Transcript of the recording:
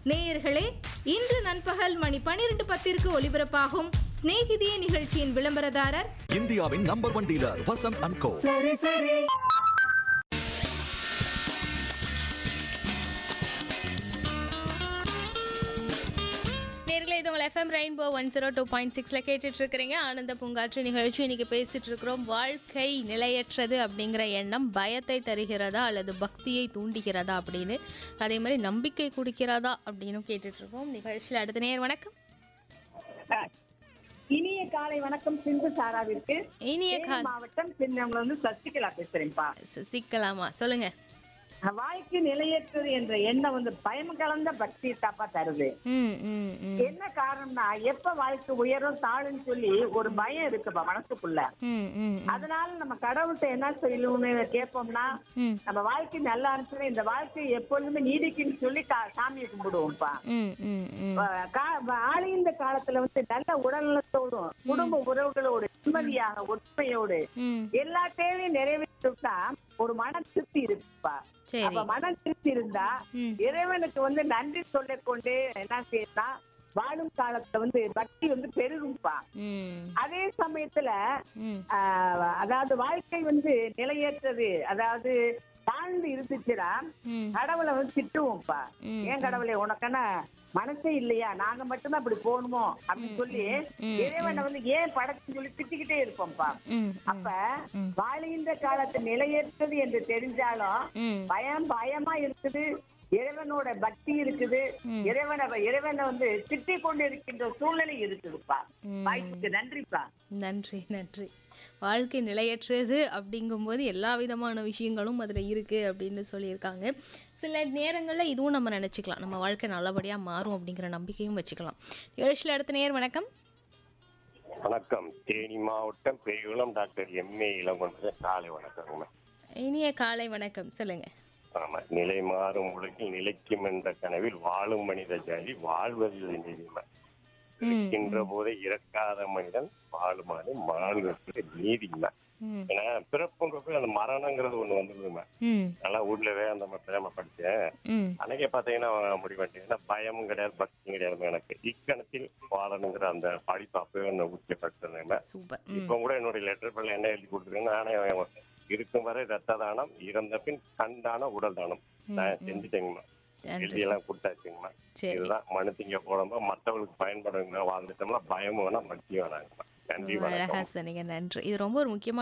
நேயர்களே இன்று நண்பகல் மணி பனிரெண்டு பத்திற்கு ஒலிபரப்பாகும் சிநேகிதியே நிகழ்ச்சியின் விளம்பரதாரர் இந்தியாவின் number one dealer Vasanth and co நேர்களே இது உங்கள் FM rainbow one zero two point சிக்ஸில் கேட்டுட்டு இருக்கிறீங்க ஆனந்த பூங்காற்று நிகழ்ச்சி இன்னைக்கு பேசிட்டு இருக்கிறோம் வாழ்க்கை நிலையற்றது அப்படிங்கிற எண்ணம் பயத்தை தருகிறதா அல்லது பக்தியை தூண்டுகிறதா அப்படின்னு அதே மாதிரி நம்பிக்கை கொடுக்கிறதா அப்படின்னு கேட்டுட்டு இருக்கோம் நிகழ்ச்சியில் அடுத்த நேர் வணக்கம் இனிய காலை வணக்கம் சிந்து சாராவிற்கு இனிய தேனி கால் மாவட்டம் சின்னம்ல வந்து சசிகலா பேசுறேன்ப்பா சிக்கலாமா சொல்லுங்க வாழ்க்கை நிலையற்றது என்ற எண்ணம் வந்து பயம் கலந்த பக்தி தாப்பா தருது ம் ம் ம் என்ன காரணம்னா எப்ப வாழ்க்கை உயரும் தாழுன்னு சொல்லி ஒரு பயம் இருக்குப்பா மனசுக்குள்ள ம் ம் அதனால நம்ம கடவுள்கிட்ட என்ன சொல்லணும்னு கேட்போம்னா ம் நம்ம வாழ்க்கை நல்லா இருந்துச்சுன்னா இந்த வாழ்க்கை எப்பொழுதுமே நீடிக்குன்னு சொல்லி கா- சாமியை கும்பிடுவோம்ப்பா ம் ம் ம் வ- கா- வ- ஆழ்ந்த காலத்துல வந்து நல்ல உடல்நலத்தோடும் குடும்ப உறவுகளோடு நிம்மதியாக ஒற்றுமையோடு ம் எல்லா தேவையும் நிறைவேற்றா ஒரு மன திருப்தி இருக்குப்பா சரி அப்ப மன திருப்தி இருந்தா ம் இறைவனுக்கு வந்து நன்றி சொல்லிக் கொண்டு என்ன செய்யலாம் வாழும் காலத்துல வந்து பக்தி வந்து பெருகும்பா ம் அதே சமயத்துல ம் ஆஹ், அதாவது வாழ்க்கை வந்து நிலையற்றது அதாவது தாழ்ந்து இருந்துச்சுன்னா ம் கடவுளை வந்து திட்டுவோம்ப்பா ம், ஏன் கடவுளே உனக்கான மனசே இல்லையா நாங்க மட்டும்தான் அப்படி போகணுமோ அப்படின்னு சொல்லி ம், இறைவனை வந்து ஏன் படைச்சுன்னு சொல்லி திட்டிக்கிட்டே இருப்போம்ப்பா ம் அப்ப ம். வாழ்கின்ற காலத்து நிலையற்றது என்று தெரிஞ்சாலும் ம் பயம் பயமா இருக்குது இறைவனோட பக்தி இருக்குது ம். இறைவனை இறைவனை வந்து திட்டிக் கொண்டு இருக்கின்ற சூழ்நிலை இருக்குதுப்பா ம். வாய்ப்புக்கு நன்றிப்பா நன்றி நன்றி வாழ்க்கை நிலையற்றது அப்படிங்கும்போது எல்லா விதமான விஷயங்களும் அதில் இருக்குது அப்படின்னு சொல்லியிருக்காங்க சில நேரங்களில் இதுவும் நம்ம நினச்சிக்கலாம் நம்ம வாழ்க்கை நல்லபடியாக மாறும் அப்படிங்கிற நம்பிக்கையும் வச்சுக்கலாம் நிகழ்ச்சியில் அடுத்த நேர் வணக்கம் வணக்கம் தேனி மாவட்டம் பெரியகுளம் டாக்டர் எம்ஏ இளங்கொன்ற காலை வணக்கங்க இனிய காலை வணக்கம் சொல்லுங்க ஆமா நிலை மாறும் உலகில் நிலைக்கும் என்ற கனவில் வாழும் மனித ஜாதி வாழ்வதில் நிலைமை இருக்கின்ற போதே இறக்காத மனிதன் வாழுமாறு வாழ்வது நீதிங்க ம் ஏன்னா பிறப்புங்கிறப்ப அந்த மரணங்கிறது ஒண்ணு வந்துருதுங்க ம் நல்லா ஊர்ல வேதாந்தம பிரேம படிச்சேன் ம் அன்னைக்கே பாத்தீங்கன்னா முடிவெட்டீங்கன்னா பயமும் கிடையாது பக்தியும் கிடையாது எனக்கு இக்கணத்தில் வாழணுங்கிற அந்த படிப்பு அப்பவே ஒன்று ஊற்றப்பட்டிருந்தேங்க சூப்பர் ம் இப்ப கூட என்னுடைய லெட்டர் பண்ண என்ன எழுதி கொடுத்துருக்கேன் நானே இருக்கும் வரை ரத்த தானம் இறந்த பின் கண் தானம் உடல் தானம் நான் செஞ்சுட்டேங்கம்மா நன்றி எழுதியெல்லாம் கொடுத்தாச்சுங்கம்மா சரி இதுதான் மனு திங்க போடும்போது மற்றவங்களுக்கு பயன்படுங்க வாழ்ந்துட்டோம்னா பயமும் வேணாம் பக்தியும் வேணாங்கம்மா நன்றி அழகா வணக்கம் சொன்னீங்க நன்றி இது ரொம்ப ஒரு முக்கியமான